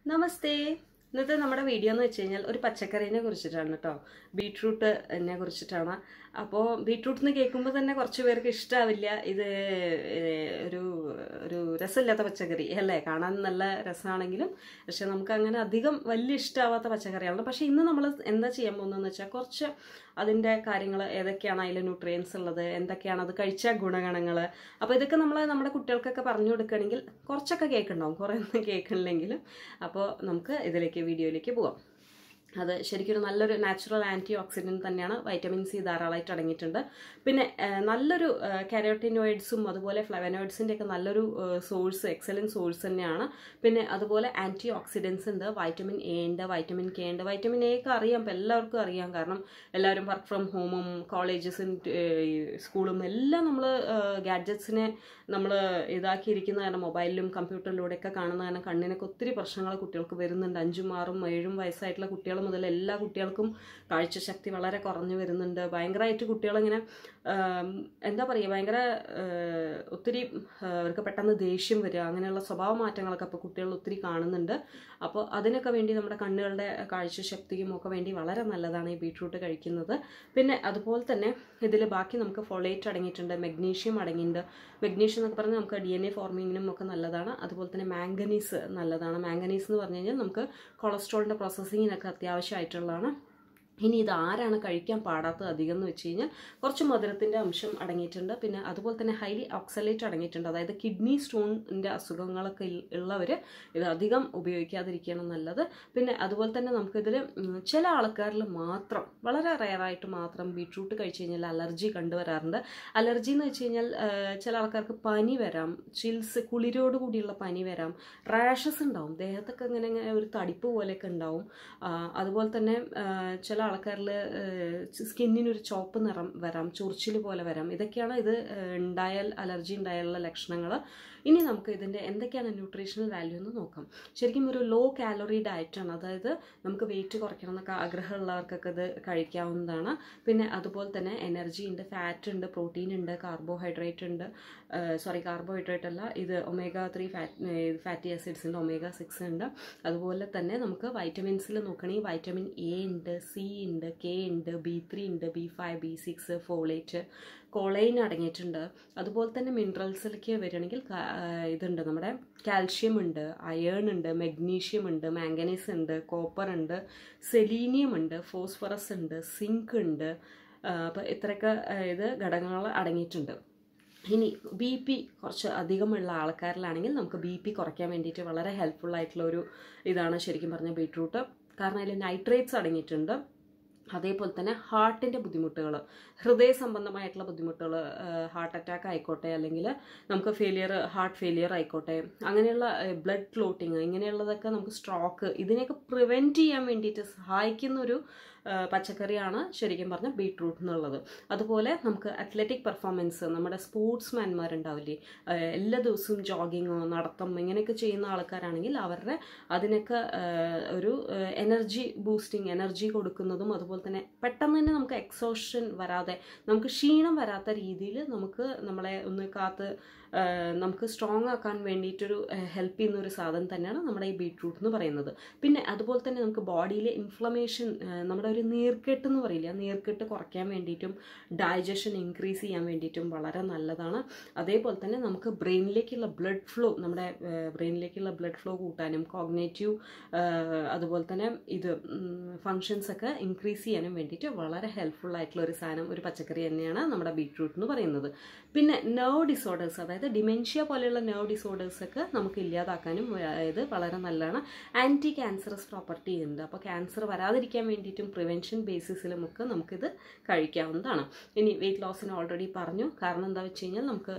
നമസ്തേ ഇന്നത്തെ നമ്മുടെ വീഡിയോ എന്ന് വെച്ച് കഴിഞ്ഞാൽ ഒരു പച്ചക്കറീനെ കുറിച്ചിട്ടാണ് കേട്ടോ ബീട്രൂട്ടിനെ കുറിച്ചിട്ടാണ് അപ്പോൾ ബീട്രൂട്ട് എന്ന് കേൾക്കുമ്പോൾ തന്നെ കുറച്ച് പേർക്ക് ഇഷ്ടാവില്ല ഇത് ഏഹ്, ഒരു ഒരു രസമില്ലാത്ത പച്ചക്കറി അല്ലേ കാണാൻ നല്ല രസമാണെങ്കിലും പക്ഷെ നമുക്ക് അങ്ങനെ അധികം വലിയ ഇഷ്ടമാവാത്ത പച്ചക്കറിയാണ് പക്ഷെ ഇന്ന് നമ്മൾ എന്താ ചെയ്യാൻ പോകുന്നതെന്ന് വെച്ചാൽ കുറച്ച് അതിൻ്റെ കാര്യങ്ങൾ ഏതൊക്കെയാണ് അതിൽ ന്യൂട്രിയൻസ് ഉള്ളത് എന്തൊക്കെയാണ് അത് കഴിച്ച ഗുണഗണങ്ങൾ അപ്പോൾ ഇതൊക്കെ നമ്മൾ നമ്മുടെ കുട്ടികൾക്കൊക്കെ പറഞ്ഞു കൊടുക്കുകയാണെങ്കിൽ കുറച്ചൊക്കെ കേൾക്കുന്നുണ്ടാവും കുറേ ഒന്നും കേൾക്കണില്ലെങ്കിലും അപ്പോൾ നമുക്ക് ഇതിലേക്ക് വീഡിയോയിലേക്ക് പോവാം അത് ശരിക്കും ഒരു നല്ലൊരു നാച്ചുറൽ ആൻറ്റി ഓക്സിഡൻറ്റ് തന്നെയാണ് വൈറ്റമിൻ സി ധാരാളമായിട്ട് അടങ്ങിയിട്ടുണ്ട് പിന്നെ ആ, നല്ലൊരു കാരോട്ടിനോയിഡ്സും അതുപോലെ ഫ്ലവനോയിഡ്സിൻ്റെ ഒക്കെ നല്ലൊരു സോഴ്സ് എക്സലൻറ്റ് സോഴ്സ് തന്നെയാണ് പിന്നെ അതുപോലെ ആൻറ്റി ഓക്സിഡൻസ് ഉണ്ട് വൈറ്റമിൻ എ ഉണ്ട് വൈറ്റമിൻ കെ ഉണ്ട് വൈറ്റമിൻ എ ഒക്കെ അറിയാം ഇപ്പം എല്ലാവർക്കും അറിയാം കാരണം എല്ലാവരും വർക്ക് ഫ്രം ഹോമും കോളേജസും സ്കൂളും എല്ലാം നമ്മൾ ഗാഡ്ജറ്റ്സിനെ നമ്മൾ ഇതാക്കിയിരിക്കുന്ന കാരണം മൊബൈലിലും കമ്പ്യൂട്ടറിലൂടെയൊക്കെ കാണുന്ന കാരണം കണ്ണിനൊക്കെ ഒത്തിരി പ്രശ്നങ്ങൾ കുട്ടികൾക്ക് വരുന്നുണ്ട് അഞ്ചും ആറും ഏഴും വയസ്സായിട്ടുള്ള കുട്ടികൾ മുതൽ എല്ലാ കുട്ടികൾക്കും കാഴ്ചശക്തി വളരെ കുറഞ്ഞു വരുന്നുണ്ട് ഭയങ്കരമായിട്ട് കുട്ടികളിങ്ങനെ ആം, എന്താ പറയുക ഭയങ്കര ആ, ഒത്തിരി ആ, അവർക്ക് പെട്ടെന്ന് ദേഷ്യം വരിക അങ്ങനെയുള്ള സ്വഭാവ മാറ്റങ്ങളൊക്കെ ഇപ്പോൾ കുട്ടികൾ ഒത്തിരി കാണുന്നുണ്ട് അപ്പോൾ അതിനൊക്കെ വേണ്ടി നമ്മുടെ കണ്ണുകളുടെ കാഴ്ചശക്തിക്കും ഒക്കെ വേണ്ടി വളരെ നല്ലതാണ് ഈ ബീട്രൂട്ട് കഴിക്കുന്നത് പിന്നെ അതുപോലെ തന്നെ ഇതിൽ ബാക്കി നമുക്ക് ഫൊളേറ്റ് അടങ്ങിയിട്ടുണ്ട് മെഗ്നീഷ്യം അടങ്ങിയിട്ടുണ്ട് മെഗ്നീഷ്യം എന്നൊക്കെ പറഞ്ഞാൽ നമുക്ക് ഡി എൻ എ ഫോർമിങ്ങിനും ഒക്കെ നല്ലതാണ് അതുപോലെ തന്നെ മാംഗനീസ് നല്ലതാണ് മാംഗനീസ് എന്ന് പറഞ്ഞു കഴിഞ്ഞാൽ നമുക്ക് കൊളസ്ട്രോളിൻ്റെ പ്രോസസ്സിങ്ങിനൊക്കെ അത്യാവശ്യമായിട്ടുള്ളതാണ് ഇനി ഇത് ആരാണ് കഴിക്കാൻ പാടാത്തത് അധികം എന്ന് വെച്ച് കഴിഞ്ഞാൽ കുറച്ച് മധുരത്തിൻ്റെ അംശം അടങ്ങിയിട്ടുണ്ട് പിന്നെ അതുപോലെ തന്നെ ഹൈലി ഓക്സലേറ്റ് അടങ്ങിയിട്ടുണ്ട് അതായത് കിഡ്നി സ്റ്റോണിൻ്റെ അസുഖങ്ങളൊക്കെ ഉള്ളവർ ഇത് അധികം ഉപയോഗിക്കാതിരിക്കുകയാണ് നല്ലത് പിന്നെ അതുപോലെ തന്നെ നമുക്കിതിൽ ഉം, ചില ആൾക്കാരിൽ മാത്രം വളരെ റയറായിട്ട് മാത്രം ബീട്രൂട്ട് കഴിച്ച് കഴിഞ്ഞാൽ അലർജി കണ്ടുവരാറുണ്ട് അലർജി എന്ന് വെച്ച് കഴിഞ്ഞാൽ ആ, ചില ആൾക്കാർക്ക് പനി വരാം ചിൽസ് കുളിരോട് കൂടിയുള്ള പനി വരാം റാഷസ് ഉണ്ടാവും ദേഹത്തൊക്കെ ഇങ്ങനെ ഇങ്ങനെ ഒരു തടിപ്പ് പോലെയൊക്കെ ഉണ്ടാവും ആ, അതുപോലെ തന്നെ ആ, ചില ആൾക്കാരിൽ സ്കിന്നിനൊരു ചുവപ്പ് നിറം വരാം ചൊറിച്ചിൽ പോലെ വരാം ഇതൊക്കെയാണ് ഇത് ആ, ഉണ്ടായാൽ അലർജി ഉണ്ടായാലുള്ള ലക്ഷണങ്ങൾ ഇനി നമുക്ക് ഇതിൻ്റെ എന്തൊക്കെയാണ് ന്യൂട്രീഷണൽ വാല്യൂ എന്ന് നോക്കാം ശരിക്കും ഒരു ലോ കാലറി ഡയറ്റാണ് അതായത് നമുക്ക് വെയിറ്റ് കുറയ്ക്കണം എന്നൊക്കെ ആഗ്രഹമുള്ളവർക്കൊക്കെ ഇത് കഴിക്കാവുന്നതാണ് പിന്നെ അതുപോലെ തന്നെ എനർജി ഉണ്ട് ഫാറ്റ് ഉണ്ട് പ്രോട്ടീൻ ഉണ്ട് കാർബോഹൈഡ്രേറ്റ് ഉണ്ട് സോറി കാർബോഹൈഡ്രേറ്റ് അല്ല ഇത് omega three fat fatty acids ഉണ്ട് ഒമേഗ സിക്സ് ഉണ്ട് അതുപോലെ തന്നെ നമുക്ക് വൈറ്റമിൻസിൽ നോക്കുകയാണെങ്കിൽ വൈറ്റമിൻ എ ഉണ്ട് സി ഉണ്ട് കെ ഉണ്ട് ബി ത്രീ ഉണ്ട് B five B six folate choline അടങ്ങിയിട്ടുണ്ട് അതുപോലെ തന്നെ മിനറൽസിലേക്ക് വരികയാണെങ്കിൽ കാ- ആ, ഇതുണ്ട് നമ്മുടെ കാൽഷ്യം ഉണ്ട് അയേൺ ഉണ്ട് മെഗ്നീഷ്യം ഉണ്ട് മാംഗനീസ് ഉണ്ട് കോപ്പർ ഉണ്ട് സെലീനിയം ഉണ്ട് ഫോസ്ഫറസ് ഉണ്ട് സിങ്ക് ഉണ്ട് അപ്പോൾ ഇത്രയൊക്കെ ആ, ഇത് ഘടകങ്ങൾ അടങ്ങിയിട്ടുണ്ട് ഇനി ബി പി കുറച്ച് അധികമുള്ള ആൾക്കാരിലാണെങ്കിൽ നമുക്ക് ബി പി കുറയ്ക്കാൻ വേണ്ടിയിട്ട് വളരെ ഹെൽപ്ഫുൾ ആയിട്ടുള്ള ഒരു ഇതാണ് ശരിക്കും പറഞ്ഞ ബീട്രൂട്ട് കാരണം അതിൽ നൈട്രേറ്റ്സ് അടങ്ങിയിട്ടുണ്ട് അതേപോലെ തന്നെ ഹാർട്ടിൻ്റെ ബുദ്ധിമുട്ടുകൾ ഹൃദയ സംബന്ധമായിട്ടുള്ള ബുദ്ധിമുട്ടുകൾ ഹാർട്ട് അറ്റാക്ക് ആയിക്കോട്ടെ അല്ലെങ്കിൽ നമുക്ക് ഫെയിലിയർ ഹാർട്ട് ഫെയിലിയർ ആയിക്കോട്ടെ അങ്ങനെയുള്ള ബ്ലഡ് ക്ലോട്ടിങ് ഇങ്ങനെയുള്ളതൊക്കെ നമുക്ക് സ്ട്രോക്ക് ഇതിനെയൊക്കെ പ്രിവെൻറ്റ് ചെയ്യാൻ വേണ്ടിയിട്ട് സഹായിക്കുന്ന ഒരു ആ, പച്ചക്കറിയാണ് ശരിക്കും പറഞ്ഞാൽ ബീട്രൂട്ട് എന്നുള്ളത് അതുപോലെ നമുക്ക് അത്ലറ്റിക് പെർഫോമൻസ് നമ്മുടെ സ്പോർട്സ്മാൻമാരുണ്ടാവില്ലേ ആ, എല്ലാ ദിവസവും ജോഗിങ്ങോ നടത്തം ഇങ്ങനെയൊക്കെ ചെയ്യുന്ന ആൾക്കാരാണെങ്കിൽ അവരുടെ അതിനൊക്കെ ആ, ഒരു എനർജി ബൂസ്റ്റിംഗ് എനർജി കൊടുക്കുന്നതും അതുപോലെ തന്നെ പെട്ടെന്ന് തന്നെ നമുക്ക് എക്സോഷൻ വരാതെ നമുക്ക് ക്ഷീണം വരാത്ത രീതിയിൽ നമുക്ക് നമ്മളെ ഒന്ന് കാത്ത് ആ, നമുക്ക് സ്ട്രോങ് ആക്കാൻ വേണ്ടിയിട്ടൊരു ഹെൽപ്പ് ചെയ്യുന്ന ഒരു സാധനം തന്നെയാണ് നമ്മുടെ ഈ ബീട്രൂട്ട് എന്ന് പറയുന്നത് പിന്നെ അതുപോലെ തന്നെ നമുക്ക് ബോഡിയിലെ ഇൻഫ്ലമേഷൻ നമ്മുടെ ഒരു നീർക്കെട്ട് എന്ന് പറയില്ല ആ നീർക്കെട്ട് കുറയ്ക്കാൻ വേണ്ടിയിട്ടും ഡൈജഷൻ ഇൻക്രീസ് ചെയ്യാൻ വേണ്ടിയിട്ടും വളരെ നല്ലതാണ് അതേപോലെ തന്നെ നമുക്ക് ബ്രെയിനിലേക്കുള്ള ബ്ലഡ് ഫ്ലോ നമ്മുടെ ബ്രെയിനിലേക്കുള്ള ബ്ലഡ് ഫ്ലോ കൂട്ടാനും കോഗ്നേറ്റീവ് അതുപോലെ തന്നെ ഇത് ഫങ്ഷൻസ് ഒക്കെ ഇൻക്രീസ് ചെയ്യാനും വേണ്ടിയിട്ട് വളരെ ഹെൽപ്ഫുൾ ആയിട്ടുള്ള ഒരു സാധനം ഒരു പച്ചക്കറി തന്നെയാണ് നമ്മുടെ ബീട്രൂട്ട് എന്ന് പറയുന്നത് പിന്നെ നെർവ് ഡിസോർഡേഴ്സ് അതായത് ഡിമെൻഷ്യ പോലെയുള്ള നെർവ് ഡിസോർഡേഴ്സ് ഒക്കെ നമുക്ക് ഇല്ലാതാക്കാനും ഇത് വളരെ നല്ലതാണ് ആൻറ്റി ക്യാൻസറസ് പ്രോപ്പർട്ടി ഉണ്ട് അപ്പോൾ ക്യാൻസർ വരാതിരിക്കാൻ വേണ്ടിയിട്ടും പ്രിവെൻഷൻ ബേസിസിലും ഒക്കെ നമുക്കിത് കഴിക്കാവുന്നതാണ് ഇനി വെയിറ്റ് ലോസിന് ഓൾറെഡി പറഞ്ഞു കാരണം എന്താ വെച്ച് കഴിഞ്ഞാൽ നമുക്ക്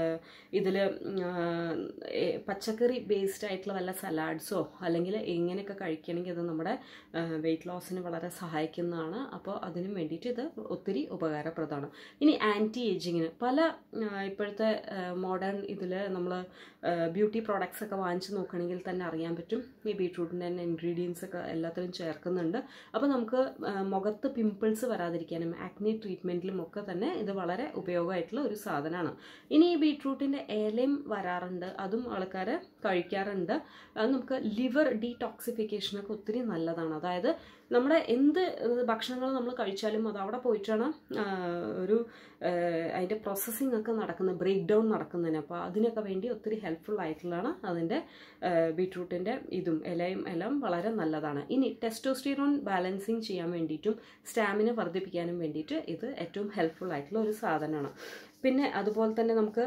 ഇതിൽ പച്ചക്കറി ബേസ്ഡ് ആയിട്ടുള്ള വല്ല സലാഡ്സോ അല്ലെങ്കിൽ ഇങ്ങനെയൊക്കെ കഴിക്കുകയാണെങ്കിൽ ഇത് നമ്മുടെ വെയിറ്റ് ലോസിന് വളരെ സഹായിക്കുന്നതാണ് അപ്പോൾ അതിനും വേണ്ടിയിട്ട് ഇത് ഒത്തിരി ഉപകാരപ്രദമാണ് ഇനി ആൻറ്റി ഏജിങ്ങിന് പല ആ, ഇപ്പോഴത്തെ മോഡേൺ ഇതിൽ നമ്മൾ ബ്യൂട്ടി പ്രോഡക്ട്സ് ഒക്കെ വാങ്ങിച്ച് നോക്കുകയാണെങ്കിൽ തന്നെ അറിയാൻ പറ്റും ഈ ബീട്രൂട്ടിൻ്റെ തന്നെ ഇൻഗ്രീഡിയൻസ് ഒക്കെ എല്ലാത്തിലും ചേർക്കുന്നുണ്ട് അപ്പോൾ നമുക്ക് ആ, മുഖത്ത് പിമ്പിൾസ് വരാതിരിക്കാനും ആക്നി ട്രീറ്റ്മെൻറ്റിലും ഒക്കെ തന്നെ ഇത് വളരെ ഉപയോഗമായിട്ടുള്ള ഒരു സാധനമാണ് ഇനി ഈ ബീട്രൂട്ടിൻ്റെ ഇലയും വരാറുണ്ട് അതും ആൾക്കാർ കഴിക്കാറുണ്ട് അത് നമുക്ക് ലിവർ ഡീടോക്സിഫിക്കേഷനൊക്കെ ഒത്തിരി നല്ലതാണ് അതായത് നമ്മുടെ എന്ത് ഭക്ഷണങ്ങൾ നമ്മൾ കഴിച്ചാലും അത് അവിടെ പോയിട്ടാണ് ആ, ഒരു ആ, അതിൻ്റെ പ്രോസസ്സിംഗ് ഒക്കെ നടക്കുന്നത് ബ്രേക്ക് ഡൗൺ നടക്കുന്നതിന് അപ്പോൾ അതിനൊക്കെ വേണ്ടി ഒത്തിരി ഹെൽപ്ഫുൾ ആയിട്ടുള്ളതാണ് അതിൻ്റെ ബീട്രൂട്ടിൻ്റെ ഇതും ഇലയും എല്ലാം വളരെ നല്ലതാണ് ഇനി ടെസ്റ്റോസ്റ്റിറോൺ ബാലൻസിങ് ചെയ്യാൻ വേണ്ടിയിട്ടും സ്റ്റാമിന വർദ്ധിപ്പിക്കാനും വേണ്ടിയിട്ട് ഇത് ഏറ്റവും ഹെൽപ്ഫുൾ ആയിട്ടുള്ള ഒരു സാധനമാണ് പിന്നെ അതുപോലെ തന്നെ നമുക്ക്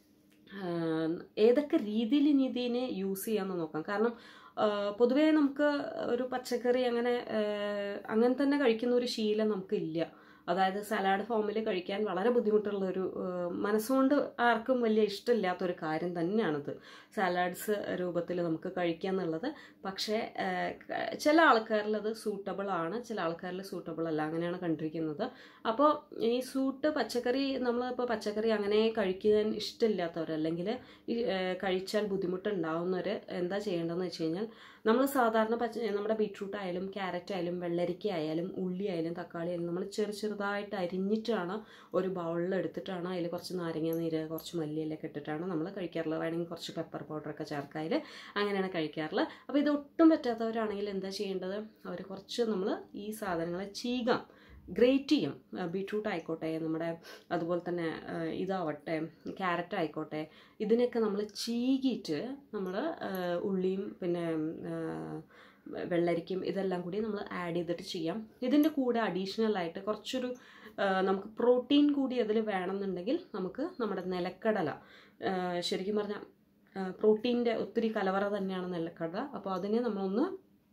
ആഹ് ഏതൊക്കെ രീതിയിൽ ഇനി ഇതിനെ യൂസ് ചെയ്യാമെന്ന് നോക്കാം കാരണം ആഹ് പൊതുവേ നമുക്ക് ഒരു പച്ചക്കറി അങ്ങനെ ആഹ് അങ്ങനെ തന്നെ കഴിക്കുന്ന ഒരു ശീലം നമുക്കില്ല അതായത് സലാഡ് ഫോമിൽ കഴിക്കാൻ വളരെ ബുദ്ധിമുട്ടുള്ള ഒരു ആഹ് മനസ്സുകൊണ്ട് ആർക്കും വലിയ ഇഷ്ടമില്ലാത്തൊരു കാര്യം തന്നെയാണിത് സാലാഡ്സ് രൂപത്തിൽ നമുക്ക് കഴിക്കുക എന്നുള്ളത് പക്ഷേ ആഹ് ക- ചില ആൾക്കാരിൽ അത് സൂട്ടബിൾ ആണ് ചില ആൾക്കാരിൽ സൂട്ടബിൾ അല്ല അങ്ങനെയാണ് കണ്ടിരിക്കുന്നത് അപ്പോൾ ഈ സൂട്ട് പച്ചക്കറി നമ്മളിപ്പോൾ പച്ചക്കറി അങ്ങനെ കഴിക്കാൻ ഇഷ്ടമില്ലാത്തവർ അല്ലെങ്കിൽ ഈ ഏഹ്, കഴിച്ചാൽ ബുദ്ധിമുട്ടുണ്ടാവുന്നവർ എന്താ ചെയ്യേണ്ടതെന്ന് വെച്ച് കഴിഞ്ഞാൽ നമ്മൾ സാധാരണ പച്ച നമ്മുടെ ബീട്രൂട്ട് ആയാലും ക്യാരറ്റ് ആയാലും വെള്ളരിക്ക ആയാലും ഉള്ളി ആയാലും തക്കാളി ആയാലും നമ്മൾ ചെറു ചെറുതായിട്ട് അരിഞ്ഞിട്ടാണ് ഒരു ബൗളിൽ എടുത്തിട്ടാണ് അതിൽ കുറച്ച് നാരങ്ങ നീര് കുറച്ച് മല്ലിയിലൊക്കെ ഇട്ടിട്ടാണ് നമ്മൾ കഴിക്കാറുള്ളത് വേണമെങ്കിൽ കുറച്ച് പെപ്പർ പൗഡറൊക്കെ ചേർക്കാതിൽ അങ്ങനെയാണ് കഴിക്കാറുള്ളത് അപ്പോൾ ഇത് ഒട്ടും പറ്റാത്തവരാണെങ്കിൽ എന്താ ചെയ്യേണ്ടത് അവർ കുറച്ച് നമ്മൾ ഈ സാധനങ്ങളെ ചീകാം ഗ്രേറ്റ് ചെയ്യും ബീട്രൂട്ട് ആയിക്കോട്ടെ നമ്മുടെ അതുപോലെ തന്നെ ആ, ഇതാവട്ടെ ക്യാരറ്റ് ആയിക്കോട്ടെ ഇതിനൊക്കെ നമ്മൾ ചീകിയിട്ട് നമ്മൾ ഉള്ളിയും പിന്നെ ആ, വെള്ളരിക്കും ഇതെല്ലാം കൂടി നമ്മൾ ആഡ് ചെയ്തിട്ട് ചെയ്യാം ഇതിൻ്റെ കൂടെ അഡീഷണൽ ആയിട്ട് കുറച്ചൊരു ആ, നമുക്ക് പ്രോട്ടീൻ കൂടി അതിൽ വേണമെന്നുണ്ടെങ്കിൽ നമുക്ക് നമ്മുടെ നിലക്കടല ആ, ശരിക്കും പറഞ്ഞാൽ പ്രോട്ടീൻ്റെ ഒത്തിരി കലവറ തന്നെയാണ് നിലക്കടല അപ്പോൾ അതിനെ നമ്മളൊന്ന്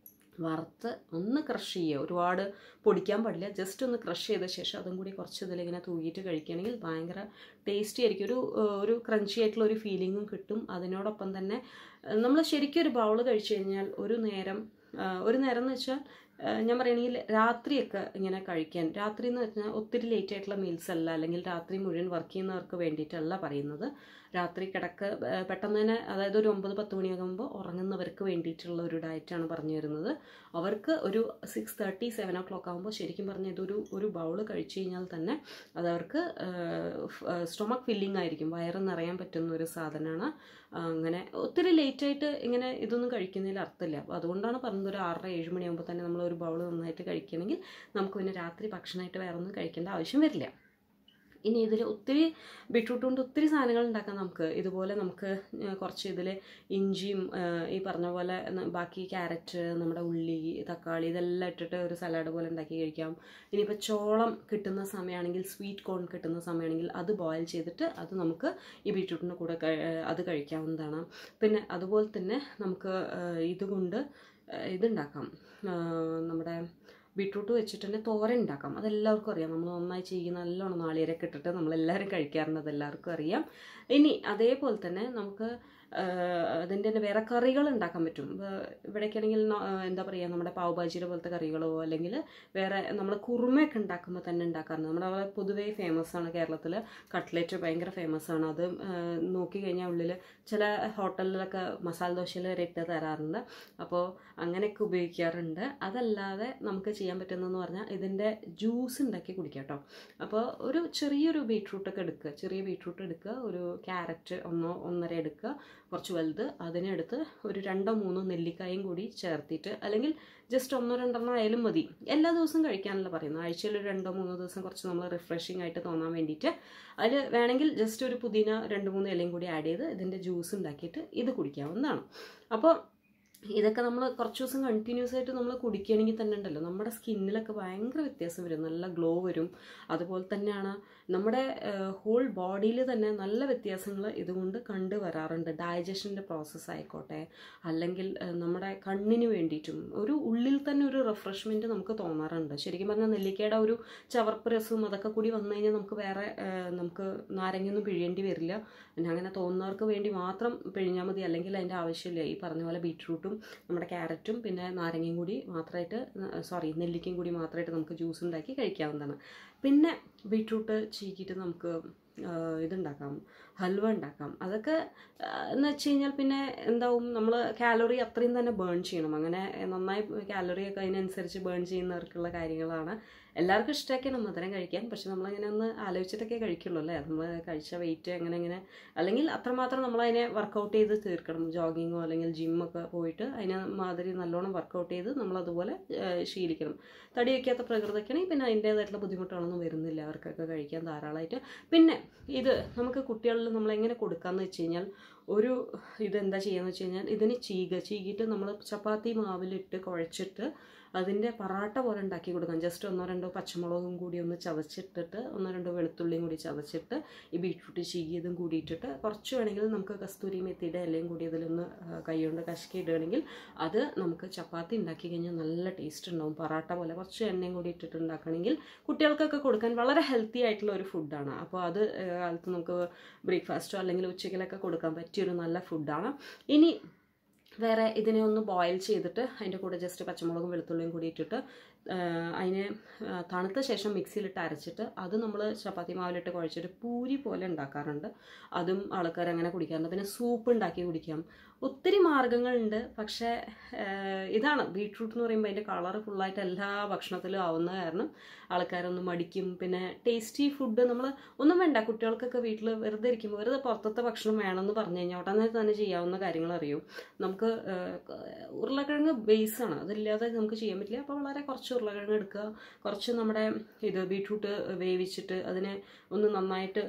വറുത്ത് ഒന്ന് ക്രഷ് ചെയ്യുക ഒരുപാട് പൊടിക്കാൻ പാടില്ല ജസ്റ്റ് ഒന്ന് ക്രഷ് ചെയ്ത ശേഷം അതും കൂടി കുറച്ച് ഇതിലിങ്ങനെ തൂകിയിട്ട് കഴിക്കുകയാണെങ്കിൽ ഭയങ്കര ടേസ്റ്റി ആയിരിക്കും ഒരു ഏഹ്, ഒരു ക്രഞ്ചി ആയിട്ടുള്ള ഒരു ഫീലിങ്ങും കിട്ടും അതിനോടൊപ്പം തന്നെ നമ്മൾ ശരിക്കും ഒരു ബൗൾ കഴിച്ചു കഴിഞ്ഞാൽ ഒരു നേരം ഏഹ്, ഒരു നേരം എന്ന് വെച്ചാൽ ഏഹ്, ഞാൻ പറയുകയാണെങ്കിൽ രാത്രിയൊക്കെ ഇങ്ങനെ കഴിക്കാൻ രാത്രി എന്ന് വെച്ചാൽ ഒത്തിരി ലേറ്റ് ആയിട്ടുള്ള മീൽസ് അല്ല അല്ലെങ്കിൽ രാത്രി മുഴുവൻ വർക്ക് ചെയ്യുന്നവർക്ക് വേണ്ടിയിട്ടല്ല പറയുന്നത് രാത്രി കിടക്ക ഏഹ്, പെട്ടെന്ന് തന്നെ അതായത് ഒരു ഒമ്പത് പത്ത് മണിയാകുമ്പോൾ ഉറങ്ങുന്നവർക്ക് വേണ്ടിയിട്ടുള്ള ഒരു ഡയറ്റാണ് പറഞ്ഞു വരുന്നത് അവർക്ക് ഒരു six thirty seven o'clock ആകുമ്പോൾ ശരിക്കും പറഞ്ഞാൽ ഇതൊരു ഒരു ബൗൾ കഴിച്ചു കഴിഞ്ഞാൽ തന്നെ അത് അവർക്ക് സ്റ്റൊമക്ക് ഫില്ലിംഗ് ആയിരിക്കും വയറ് നിറയാൻ പറ്റുന്ന ഒരു സാധനമാണ് അങ്ങനെ ഒത്തിരി ലേറ്റായിട്ട് ഇങ്ങനെ ഇതൊന്നും കഴിക്കുന്നതിൽ അർത്ഥമില്ല അപ്പോൾ അതുകൊണ്ടാണ് പറഞ്ഞത് ഒരു ആറര ഏഴ് മണിയാകുമ്പോൾ തന്നെ നമ്മൾ ഒരു ബൗൾ നന്നായിട്ട് കഴിക്കണമെങ്കിൽ നമുക്ക് പിന്നെ രാത്രി ഭക്ഷണമായിട്ട് വേറെ ഒന്നും കഴിക്കേണ്ട ആവശ്യം വരില്ല ഇനി ഇതിൽ ഒത്തിരി ബീട്രൂട്ട് കൊണ്ട് ഒത്തിരി സാധനങ്ങൾ ഉണ്ടാക്കാം നമുക്ക് ഇതുപോലെ നമുക്ക് ഏഹ്, കുറച്ച് ഇതിൽ ഇഞ്ചിയും ഏഹ്, ഈ പറഞ്ഞ പോലെ ന- ബാക്കി ക്യാരറ്റ് നമ്മുടെ ഉള്ളി തക്കാളി ഇതെല്ലാം ഇട്ടിട്ട് ഒരു സലാഡ് പോലെ ഉണ്ടാക്കി കഴിക്കാം ഇനിയിപ്പോൾ ചോളം കിട്ടുന്ന സമയമാണെങ്കിൽ സ്വീറ്റ് കോൺ കിട്ടുന്ന സമയമാണെങ്കിൽ അത് ബോയിൽ ചെയ്തിട്ട് അത് നമുക്ക് ഈ ബീട്രൂട്ടിൻ്റെ കൂടെ കഴി- ഏഹ്, അത് കഴിക്കാവുന്നതാണ് പിന്നെ അതുപോലെ തന്നെ നമുക്ക് ഏഹ്, ഇതുകൊണ്ട് ഏഹ്, ഇതുണ്ടാക്കാം ഏഹ്, നമ്മുടെ ബീട്രൂട്ട് വെച്ചിട്ട് തന്നെ തോരൻ ഉണ്ടാക്കാം അതെല്ലാവർക്കും അറിയാം നമ്മൾ നന്നായി ചെയ്യുന്ന നല്ലോണം നാളികേരൊക്കെ ഇട്ടിട്ട് നമ്മളെല്ലാവരും കഴിക്കാറുണ്ട് അതെല്ലാവർക്കും അറിയാം ഇനി അതേപോലെ തന്നെ നമുക്ക് അതിൻ്റെ തന്നെ വേറെ കറികൾ ഉണ്ടാക്കാൻ പറ്റും ഇപ്പൊ ഇവിടേക്കാണെങ്കിൽ നോ- ആ, എന്താ പറയുക നമ്മുടെ പാവ് ഭാജിയുടെ പോലത്തെ കറികളോ അല്ലെങ്കിൽ വേറെ നമ്മൾ കുറുമയൊക്കെ ഉണ്ടാക്കുമ്പോൾ തന്നെ ഉണ്ടാക്കാറുണ്ട് നമ്മുടെ അവിടെ പൊതുവേ ഫേമസ് ആണ് കേരളത്തിൽ കട്ട്ലറ്റ് ഭയങ്കര ഫേമസ് ആണ് അത് ആ, നോക്കിക്കഴിഞ്ഞാൽ ഉള്ളിൽ ചില ഹോട്ടലിലൊക്കെ മസാല ദോശയിൽ വരെ ഇട്ട് തരാറുണ്ട് അപ്പോൾ അങ്ങനെയൊക്കെ ഉപയോഗിക്കാറുണ്ട് അതല്ലാതെ നമുക്ക് ചെയ്യാൻ പറ്റുന്നതെന്ന് പറഞ്ഞാൽ ഇതിൻ്റെ ജ്യൂസ് ഉണ്ടാക്കി കുടിക്കാം കേട്ടോ അപ്പോൾ ഒരു ചെറിയൊരു ബീട്രൂട്ടൊക്കെ എടുക്കുക ചെറിയ ബീട്രൂട്ട് എടുക്കുക ഒരു ക്യാരറ്റ് ഒന്നോ ഒന്നര എടുക്കുക കുറച്ച് വലുത് അതിനെടുത്ത് ഒരു രണ്ടോ മൂന്നോ നെല്ലിക്കായും കൂടി ചേർത്തിട്ട് അല്ലെങ്കിൽ ജസ്റ്റ് ഒന്നോ രണ്ടെണ്ണോ ആയാലും മതി എല്ലാ ദിവസവും കഴിക്കാനല്ല പറയുന്നത് ആഴ്ചയിൽ ഒരു രണ്ടോ മൂന്നോ ദിവസം കുറച്ച് നമ്മൾ റിഫ്രഷിംഗ് ആയിട്ട് തോന്നാൻ വേണ്ടിയിട്ട് അതിൽ വേണമെങ്കിൽ ജസ്റ്റ് ഒരു പുതിന രണ്ട് മൂന്ന് ഇലയും കൂടി ആഡ് ചെയ്ത് ഇതിൻ്റെ ജ്യൂസ് ഉണ്ടാക്കിയിട്ട് ഇത് കുടിക്കാവുന്നതാണ് അപ്പോൾ ഇതൊക്കെ നമ്മൾ കുറച്ച് ദിവസം കണ്ടിന്യൂസ് ആയിട്ട് നമ്മൾ കുടിക്കുകയാണെങ്കിൽ തന്നെ ഉണ്ടല്ലോ നമ്മുടെ സ്കിന്നിലൊക്കെ ഭയങ്കര വ്യത്യാസം വരും നല്ല ഗ്ലോ വരും അതുപോലെ തന്നെയാണ് നമ്മുടെ ഹോൾ ബോഡിയിൽ തന്നെ നല്ല വ്യത്യാസങ്ങൾ ഇതുകൊണ്ട് കണ്ടു വരാറുണ്ട് ഡൈജഷൻ്റെ പ്രോസസ്സ് ആയിക്കോട്ടെ അല്ലെങ്കിൽ ഏഹ്, നമ്മുടെ കണ്ണിന് വേണ്ടിയിട്ടും ഒരു ഉള്ളിൽ തന്നെ ഒരു റിഫ്രഷ്മെൻറ്റ് നമുക്ക് തോന്നാറുണ്ട് ശരിക്കും പറഞ്ഞാൽ നെല്ലിക്കയുടെ ഒരു ചവർപ്പ് രസവും അതൊക്കെ കൂടി വന്നു കഴിഞ്ഞാൽ നമുക്ക് വേറെ ഏഹ്, നമുക്ക് നാരങ്ങയൊന്നും പിഴിയേണ്ടി വരില്ല പിന്നെ അങ്ങനെ തോന്നുന്നവർക്ക് വേണ്ടി മാത്രം പിഴിഞ്ഞാൽ മതി അല്ലെങ്കിൽ അതിൻ്റെ ആവശ്യമില്ല ഈ പറഞ്ഞ പോലെ ബീട്രൂട്ടും നമ്മുടെ ക്യാരറ്റും പിന്നെ നാരങ്ങയും കൂടി മാത്രമായിട്ട് സോറി നെല്ലിക്കയും കൂടി മാത്രമായിട്ട് നമുക്ക് ജ്യൂസ് ഉണ്ടാക്കി കഴിക്കാവുന്നതാണ് പിന്നെ ബീട്രൂട്ട് ചീക്കിയിട്ട് നമുക്ക് ആ, ഇതുണ്ടാക്കാം ഹൽവ ഉണ്ടാക്കാം അതൊക്കെ ആ, എന്ന് വെച്ച് കഴിഞ്ഞാൽ പിന്നെ എന്താവും നമ്മൾ കാലറി അത്രയും തന്നെ ബേൺ ചെയ്യണം അങ്ങനെ നന്നായി കാലറി ഒക്കെ അതിനനുസരിച്ച് ബേൺ ചെയ്യുന്നവർക്കുള്ള കാര്യങ്ങളാണ് എല്ലാവർക്കും ഇഷ്ടമാക്കണം മധുരം കഴിക്കാൻ പക്ഷെ നമ്മളങ്ങനെ ഒന്ന് ആലോചിച്ചിട്ടൊക്കെ കഴിക്കുള്ളൂ അല്ലേ നമ്മൾ കഴിച്ച വെയിറ്റ് എങ്ങനെ എങ്ങനെ അല്ലെങ്കിൽ അത്രമാത്രം നമ്മളതിനെ വർക്കൗട്ട് ചെയ്ത് തീർക്കണം ജോഗിങ്ങോ അല്ലെങ്കിൽ ജിമ്മൊക്കെ പോയിട്ട് അതിനെ മാതിരി നല്ലോണം വർക്കൗട്ട് ചെയ്ത് നമ്മളതുപോലെ ആ, ശീലിക്കണം തടി വയ്ക്കാത്ത പ്രകൃതിക്കാണെങ്കിൽ പിന്നെ അതിൻ്റേതായിട്ടുള്ള ബുദ്ധിമുട്ടുകളൊന്നും വരുന്നില്ല അവർക്കൊക്കെ കഴിക്കാൻ ധാരാളമായിട്ട് പിന്നെ ഇത് നമുക്ക് കുട്ടികളിൽ നമ്മൾ എങ്ങനെ കൊടുക്കാമെന്ന് വെച്ച് കഴിഞ്ഞാൽ ഒരു ഇതെന്താ ചെയ്യുന്നത് വെച്ച് കഴിഞ്ഞാൽ ഇതിന് ചീക ചീകിയിട്ട് നമ്മൾ ചപ്പാത്തി മാവിലിട്ട് കുഴച്ചിട്ട് അതിൻ്റെ പറാട്ട പോലെ ഉണ്ടാക്കി കൊടുക്കാം ജസ്റ്റ് ഒന്നോ രണ്ടോ പച്ചമുളകും കൂടി ഒന്ന് ചതച്ചിട്ടിട്ട് ഒന്നോ രണ്ടോ വെളുത്തുള്ളിയും കൂടി ചതച്ചിട്ട് ഈ ബീട്രൂട്ട് ചീകിയതും കൂടി ഇട്ടിട്ട് കുറച്ച് വേണമെങ്കിൽ നമുക്ക് കസ്തൂരി മെത്തിയുടെ ഇലയും കൂടി അതിലൊന്ന് ആ, കൈകൊണ്ട് കശക്കി ഇടുകയാണെങ്കിൽ അത് നമുക്ക് ചപ്പാത്തി ഉണ്ടാക്കി കഴിഞ്ഞാൽ നല്ല ടേസ്റ്റ് ഉണ്ടാവും പറാട്ട പോലെ കുറച്ച് എണ്ണയും കൂടി ഇട്ടിട്ട് ഉണ്ടാക്കണമെങ്കിൽ കുട്ടികൾക്കൊക്കെ കൊടുക്കാൻ വളരെ ഹെൽത്തി ആയിട്ടുള്ള ഒരു ഫുഡാണ് അപ്പോൾ അത് ആ, കാലത്ത് നമുക്ക് ബ്രേക്ക്ഫാസ്റ്റോ അല്ലെങ്കിൽ ഉച്ചയ്ക്കിലൊക്കെ കൊടുക്കാൻ പറ്റിയൊരു നല്ല ഫുഡാണ് ഇനി വേറെ ഇതിനെ ഒന്ന് ബോയിൽ ചെയ്തിട്ട് അതിൻ്റെ കൂടെ ജസ്റ്റ് പച്ചമുളകും വെളുത്തുള്ളിയും കൂടി ഇട്ടിട്ട് ആ, അതിനെ ആ, തണുത്ത ശേഷം മിക്സിയിലിട്ട് അരച്ചിട്ട് അത് നമ്മൾ ചപ്പാത്തി മാവിലിട്ട് കുഴച്ചിട്ട് പൂരി പോലെ ഉണ്ടാക്കാറുണ്ട് അതും ആൾക്കാർ അങ്ങനെ കുടിക്കാറുണ്ട് പിന്നെ സൂപ്പ് ഉണ്ടാക്കി കുടിക്കാം ഒത്തിരി മാർഗ്ഗങ്ങളുണ്ട് പക്ഷേ ആ, ഇതാണ് ബീട്രൂട്ട് എന്ന് പറയുമ്പോൾ അതിൻ്റെ കളർ ഫുള്ളായിട്ട് എല്ലാ ഭക്ഷണത്തിലും ആവുന്ന കാരണം ആൾക്കാരൊന്ന് മടിക്കും പിന്നെ ടേസ്റ്റി ഫുഡ് നമ്മൾ ഒന്നും വേണ്ട കുട്ടികൾക്കൊക്കെ വീട്ടിൽ വെറുതെ ഇരിക്കുമ്പോൾ വെറുതെ പുറത്തത്തെ ഭക്ഷണം വേണമെന്ന് പറഞ്ഞു കഴിഞ്ഞാൽ ഉടനെ തന്നെ ചെയ്യാവുന്ന കാര്യങ്ങൾ അറിയും നമുക്ക് ആ, ഉരുളക്കിഴങ്ങ് ബേസാണ് അതില്ലാതെ നമുക്ക് ചെയ്യാൻ പറ്റില്ല അപ്പോൾ വളരെ കുറച്ച് ഉരുളക്കിഴങ്ങ് എടുക്കുക കുറച്ച് നമ്മുടെ ഇത് ബീട്രൂട്ട് വേവിച്ചിട്ട് അതിനെ ഒന്ന് നന്നായിട്ട്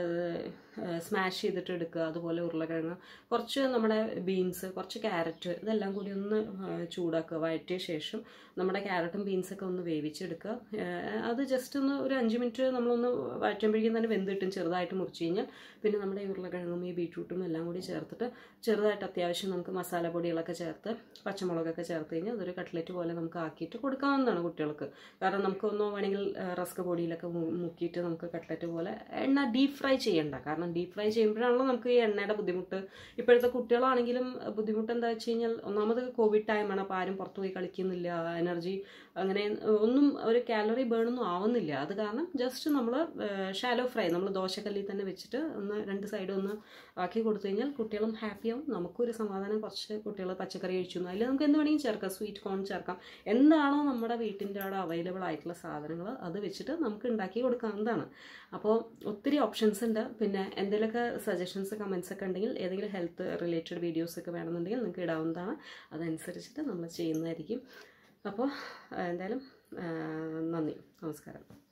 സ്മാഷ് ചെയ്തിട്ട് എടുക്കുക അതുപോലെ ഉരുളക്കിഴങ്ങ് കുറച്ച് നമ്മുടെ ബീൻസ് കുറച്ച് ക്യാരറ്റ് ഇതെല്ലാം കൂടി ഒന്ന് ആ, ചൂടാക്കുക വഴറ്റിയ ശേഷം നമ്മുടെ ക്യാരറ്റും ബീൻസൊക്കെ ഒന്ന് വേവിച്ചെടുക്കുക ആ, അത് ജസ്റ്റ് ഒന്ന് ഒരു അഞ്ച് മിനിറ്റ് നമ്മളൊന്ന് വഴറ്റുമ്പോഴേക്കും തന്നെ വെന്ത് കിട്ടും ചെറുതായിട്ട് മുറിച്ച് കഴിഞ്ഞാൽ പിന്നെ നമ്മുടെ ഈ ഉരുളക്കിഴങ്ങും ഈ ബീട്രൂട്ടും എല്ലാം കൂടി ചേർത്തിട്ട് ചെറുതായിട്ട് അത്യാവശ്യം നമുക്ക് മസാല പൊടികളൊക്കെ ചേർത്ത് പച്ചമുളകൊക്കെ ചേർത്ത് കഴിഞ്ഞാൽ അതൊരു കട്ട്ലറ്റ് പോലെ നമുക്ക് ആക്കിയിട്ട് കൊടുക്കാവുന്നതാണ് കുട്ടികൾക്ക് കാരണം നമുക്കൊന്നോ വേണമെങ്കിൽ റസ്ക് പൊടിയിലൊക്കെ മു- മുക്കിയിട്ട് നമുക്ക് കട്ട്ലറ്റ് പോലെ എണ്ണ ഡീപ് ഫ്രൈ ചെയ്യണ്ട കാരണം ഡീപ് ഫ്രൈ ചെയ്യുമ്പോഴാണല്ലോ നമുക്ക് ഈ എണ്ണയുടെ ബുദ്ധിമുട്ട് ഇപ്പോഴത്തെ കുട്ടികളാണെങ്കിലും ബുദ്ധിമുട്ട് എന്താ വെച്ച് കഴിഞ്ഞാൽ ഒന്നാമത് കോവിഡ് ടൈമാണ് അപ്പോൾ ആരും പുറത്തു പോയി കളിക്കുന്നില്ല എനർജി അങ്ങനെ ഒന്നും ഒരു കാലറി ബേൺ ഒന്നും ആവുന്നില്ല അത് കാരണം ജസ്റ്റ് നമ്മൾ ഷാലോ ഫ്രൈ നമ്മൾ ദോശക്കല്ലിൽ തന്നെ വെച്ചിട്ട് ഒന്ന് രണ്ട് സൈഡും ഒന്ന് ആക്കി കൊടുത്തു കഴിഞ്ഞാൽ കുട്ടികളും ഹാപ്പിയാവും നമുക്കൊരു സമാധാനം കുറച്ച് കുട്ടികൾ പച്ചക്കറി കഴിച്ചു അതിൽ നമുക്ക് എന്ത് വേണമെങ്കിലും ചേർക്കാം സ്വീറ്റ് കോൺ ചേർക്കാം എന്താണോ നമ്മുടെ വീട്ടിൻ്റെ അവിടെ അവൈലബിൾ ആയിട്ടുള്ള സാധനങ്ങൾ അത് വെച്ചിട്ട് നമുക്ക് ഉണ്ടാക്കി കൊടുക്കാവുന്നതാണ് അപ്പോൾ ഒത്തിരി ഓപ്ഷൻസ് ഉണ്ട് പിന്നെ എന്തെങ്കിലുമൊക്കെ സജഷൻസ് കമൻസ് ഒക്കെ ഉണ്ടെങ്കിൽ ഏതെങ്കിലും ഹെൽത്ത് റിലേറ്റഡ് വീഡിയോസ് ഒക്കെ വേണമെന്നുണ്ടെങ്കിൽ നിങ്ങൾക്ക് ഇടാവുന്നതാണ് അതനുസരിച്ചിട്ട് നമ്മൾ ചെയ്യുന്നതായിരിക്കും അപ്പോൾ എന്തായാലും ആ, നന്ദി നമസ്കാരം